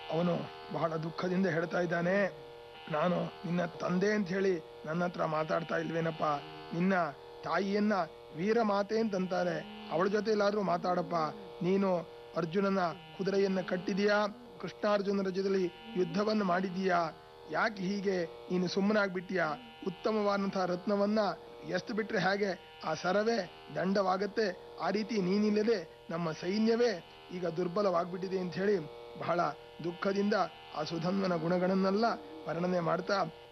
ಅವನು ಬಹಳ ದುಃಖದಿಂದ ಹೇಳ್ತಾ ಇದ್ದಾನೆ ನಾನು ನಿನ್ನ ತಂದೆ ಅಂತ ಹೇಳಿ ನನ್ನ ಹತ್ರ ಮಾತಾಡ್ತಾ ಇಲ್ವೇನಪ್ಪ ನಿನ್ನ ತಾಯಿಯನ್ನ ವೀರ ಮಾತೆ ಅಂತಂತಾರೆ ಅವಳ ಜೊತೆ ಎಲ್ಲಾದ್ರೂ ಮಾತಾಡಪ್ಪ ನೀನು ಅರ್ಜುನನ ಕುದುರೆಯನ್ನ ಕಟ್ಟಿದೀಯಾ ಕೃಷ್ಣಾರ್ಜುನರ ಜೊತೆಲಿ ಯುದ್ಧವನ್ನು ಮಾಡಿದೀಯಾ ಯಾಕೆ ಹೀಗೆ ನೀನು ಸುಮ್ಮನಾಗ್ಬಿಟ್ಟಿಯಾ ಉತ್ತಮವಾದಂತಹ ರತ್ನವನ್ನ ಎಷ್ಟು ಬಿಟ್ರೆ ಹೇಗೆ ಆ ಸರವೇ ದಂಡವಾಗತ್ತೆ ಆ ರೀತಿ ನೀನಿಲ್ಲದೆ ನಮ್ಮ ಸೈನ್ಯವೇ ಈಗ ದುರ್ಬಲವಾಗ್ಬಿಟ್ಟಿದೆ ಅಂತ ಹೇಳಿ ಬಹಳ ದುಃಖದಿಂದ ಆ ಸುಧನ್ವನ ಗುಣಗಳನ್ನೆಲ್ಲ ವರ್ಣನೆ ಮಾಡ್ತಾ